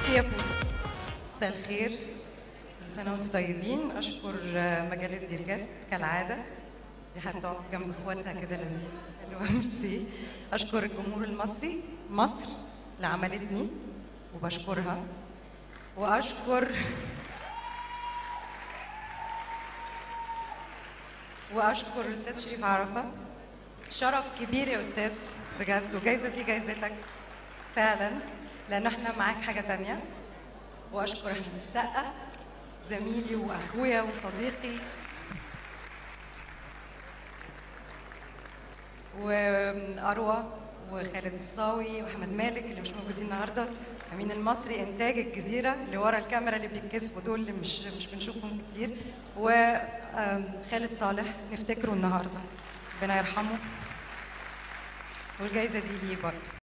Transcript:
ميرسي يا بوسه مساء الخير كل سنه وانتم طيبين اشكر مجله ديرجاست كالعاده دي هتقعد جنب اخواتها كده لذيذ حلوه ميرسي اشكر الجمهور المصري مصر اللي عملتني وبشكرها واشكر واشكر الاستاذ شريف عرفه شرف كبير يا استاذ بجد وجايزه دي جايزتك فعلا لان احنا معاك حاجه تانية واشكر احمد السقا زميلي واخويا وصديقي واروى وخالد الصاوي واحمد مالك اللي مش موجودين النهارده امين المصري انتاج الجزيره اللي ورا الكاميرا اللي بيتكسفوا دول اللي مش مش بنشوفهم كتير وخالد صالح نفتكره النهارده ربنا يرحمه والجايزه دي ليه برضه